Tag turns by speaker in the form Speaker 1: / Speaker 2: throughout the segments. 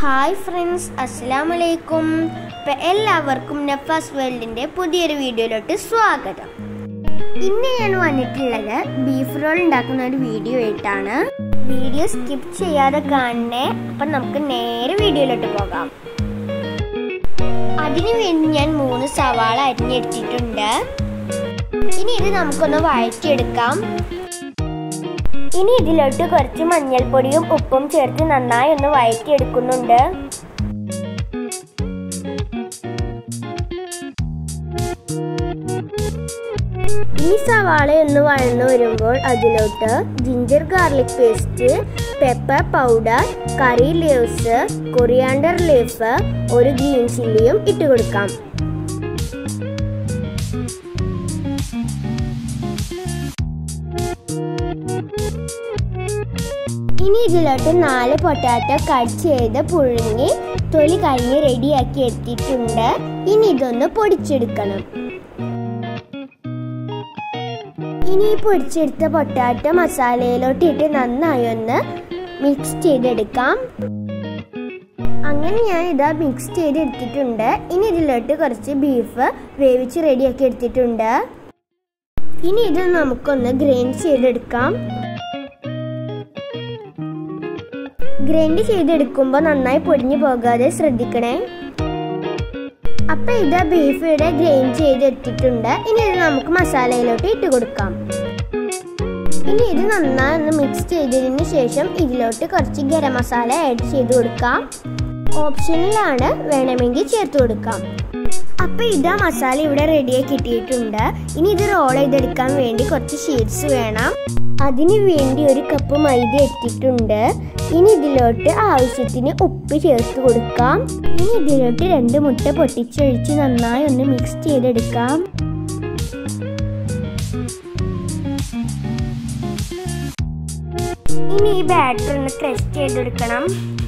Speaker 1: hi friends അസ്സലാം വലൈക്കും ഇപ്പം എല്ലാവർക്കും നഫാസ് വേൾഡിൻ്റെ പുതിയൊരു വീഡിയോയിലോട്ട് സ്വാഗതം ഇന്ന് ഞാൻ വന്നിട്ടുള്ളത് ബീഫ് റോൾ ഉണ്ടാക്കുന്ന ഒരു വീഡിയോ ആയിട്ടാണ് വീഡിയോ സ്കിപ്പ് ചെയ്യാതെ കാണണേ അപ്പം നമുക്ക് നേരെ വീഡിയോയിലോട്ട് പോകാം അതിനു വേണ്ടി ഞാൻ മൂന്ന് സവാള അരിഞ്ഞെടുത്തിട്ടുണ്ട് ഇനി ഇത് നമുക്കൊന്ന് വഴറ്റിയെടുക്കാം ഇനി ഇതിലോട്ട് കുറച്ച് മഞ്ഞൾപ്പൊടിയും ഉപ്പും ചേർത്ത് നന്നായി ഒന്ന് വഴറ്റിയെടുക്കുന്നുണ്ട് ഈ സവാള ഒന്ന് വഴന്നു വരുമ്പോൾ അതിലോട്ട് ginger garlic paste pepper powder curry leaves coriander leaf ഒരു ഗ്രീൻ ചില്ലിയും ഇട്ട് കൊടുക്കാം ഇനി ഇതിലോട്ട് നാല് പൊട്ടാറ്റോ കട്ട് ചെയ്ത് പുഴുങ്ങി തൊലി കഴിഞ്ഞ് റെഡിയാക്കി എടുത്തിട്ടുണ്ട് ഇനി ഇതൊന്ന് പൊടിച്ചെടുക്കണം ഇനി ഈ പൊടിച്ചെടുത്ത പൊട്ടാറ്റോ മസാലയിലോട്ട് ഇട്ട് നന്നായി ഒന്ന് മിക്സ് ചെയ്തെടുക്കാം അങ്ങനെ ഞാൻ ഇതാ മിക്സ് ചെയ്ത് എടുത്തിട്ടുണ്ട് ഇനി ഇതിലോട്ട് കുറച്ച് ബീഫ് വേവിച്ച് റെഡിയാക്കി എടുത്തിട്ടുണ്ട് ഇനി ഇത് നമുക്കൊന്ന് ഗ്രൈൻഡ് ചെയ്തെടുക്കാം ഗ്രൈൻഡ് ചെയ്തെടുക്കുമ്പോൾ നന്നായി പൊടിഞ്ഞു പോകാതെ ശ്രദ്ധിക്കണേ അപ്പൊ ഇത് ബീഫ് ഇവിടെ ഗ്രൈൻഡ് ചെയ്തെടുത്തിട്ടുണ്ട് ഇനി ഇത് നമുക്ക് മസാലയിലോട്ട് ഇട്ട് കൊടുക്കാം ഇനി ഇത് നന്നായി ഒന്ന് മിക്സ് ചെയ്തതിന് ശേഷം ഇതിലോട്ട് കുറച്ച് ഗരം മസാല ആഡ് ചെയ്ത് കൊടുക്കാം ഓപ്ഷനിലാണ് വേണമെങ്കിൽ ചേർത്ത് കൊടുക്കാം അപ്പൊ ഇതാ മസാല ഇവിടെ റെഡിയായി കിട്ടിയിട്ടുണ്ട് ഇനി ഇത് റോൾ ചെയ്തെടുക്കാൻ വേണ്ടി കുറച്ച് ഷീറ്റ്സ് വേണം അതിന് വേണ്ടി ഒരു കപ്പ് മൈദ എടുത്തിട്ടുണ്ട് ഇനി ഇതിലോട്ട് ആവശ്യത്തിന് ഉപ്പ് ചേർത്ത് കൊടുക്കാം ഇനി ഇതിലോട്ട് രണ്ട് മുട്ട പൊട്ടിച്ചൊഴിച്ച് നന്നായി ഒന്ന് മിക്സ് ചെയ്തെടുക്കാം ഇനി ഈ ബാറ്റർ ഒന്ന് ക്രഷ് ചെയ്തെടുക്കണം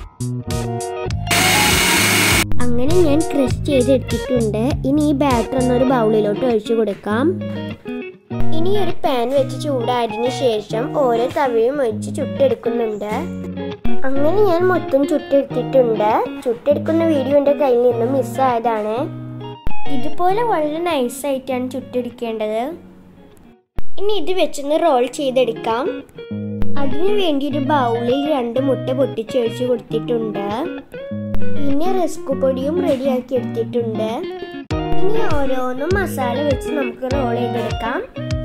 Speaker 1: അങ്ങനെ ഞാൻ ക്രഷ് ചെയ്തെടുത്തിട്ടുണ്ട് ഇനി ഈ ബാറ്റർ ഒന്നൊരു ബൗളിലോട്ട് ഒഴിച്ചു കൊടുക്കാം ഇനി ഒരു പാൻ വെച്ച് ചൂടായതിനു ശേഷം ഓരോ തവയും ഒഴിച്ച് ചുട്ടെടുക്കുന്നുണ്ട് അങ്ങനെ ഞാൻ മൊത്തം ചുട്ടെടുത്തിട്ടുണ്ട് ചുട്ടെടുക്കുന്ന വീഡിയോ എൻ്റെ കയ്യിൽ നിന്നും മിസ്സായതാണ് ഇതുപോലെ വളരെ നൈസായിട്ടാണ് ചുട്ടെടുക്കേണ്ടത് ഇനി ഇത് വെച്ചൊന്ന് റോൾ ചെയ്തെടുക്കാം അതിനു വേണ്ടി ഒരു ബൗളിൽ രണ്ട് മുട്ട പൊട്ടിച്ചൊഴിച്ച് കൊടുത്തിട്ടുണ്ട് പിന്നെ റസ്ക് പൊടിയും റെഡിയാക്കി എടുത്തിട്ടുണ്ട് ഇനി ഓരോന്നും മസാല വെച്ച് നമുക്ക് റോൾ ചെയ്തെടുക്കാം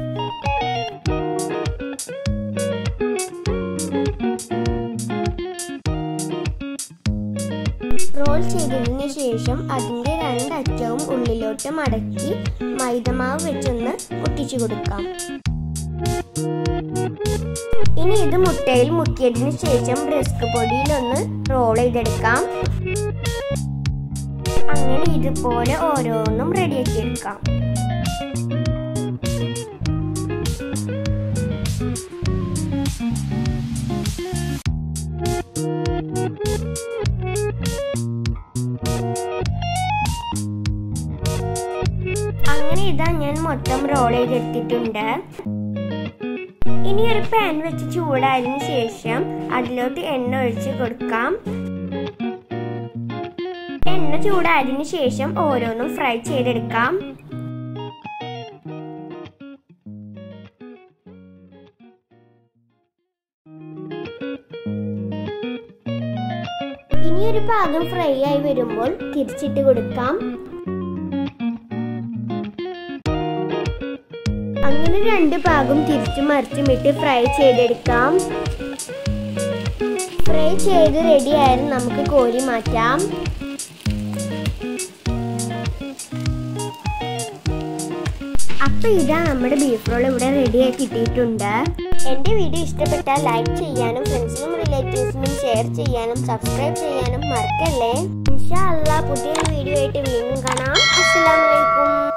Speaker 1: റോൾ ചെയ്തതിന് ശേഷം അതിൻ്റെ രണ്ടറ്റവും ഉള്ളിലോട്ട് മടക്കി മൈദമാവ് വെച്ചൊന്ന് ഒട്ടിച്ചു കൊടുക്കാം ഇനി ഇത് മുട്ടയിൽ മുക്കിയതിന് ശേഷം ബ്രസ്ക് പൊടിയിലൊന്ന് റോൾ ചെയ്തെടുക്കാം അങ്ങനെ ഇതുപോലെ ഓരോന്നും റെഡിയാക്കി എടുക്കാം അങ്ങനെ ഇതാ ഞാൻ മൊത്തം റോൾ ചെയ്തെടുത്തിട്ടുണ്ട് ഇനി ഒരു പാൻ വെച്ച് ചൂടായതിനു ശേഷം അതിലോട്ട് എണ്ണ ഒഴിച്ച് കൊടുക്കാം എണ്ണ ചൂടായതിനു ശേഷം ഓരോന്നും ഫ്രൈ ചെയ്തെടുക്കാം ഇനി ഒരു ഭാഗം ഫ്രൈ ആയി വരുമ്പോൾ തിരിച്ചിട്ട് കൊടുക്കാം അങ്ങനെ രണ്ട് ഭാഗം തിരിച്ചും മറിച്ചും ഇട്ട് ഫ്രൈ ചെയ്തെടുക്കാം ഫ്രൈ ചെയ്ത് റെഡി ആയാലും നമുക്ക് കോരി മാറ്റാം അപ്പൊ ഇതാ നമ്മുടെ ബീഫ് റോൾ ഇവിടെ റെഡി ആയി കിട്ടിയിട്ടുണ്ട് എന്റെ വീഡിയോ ഇഷ്ടപ്പെട്ടാൽ ലൈക്ക് ചെയ്യാനും ഫ്രണ്ട്സിനും റിലേറ്റീവ്സിനും ഷെയർ ചെയ്യാനും സബ്സ്ക്രൈബ് ചെയ്യാനും മറക്കല്ലേ ഇൻഷാ അല്ലാ പുതിയൊരു വീഡിയോ ആയിട്ട് വീണ്ടും കാണാം അസ്സലാമലൈക്കും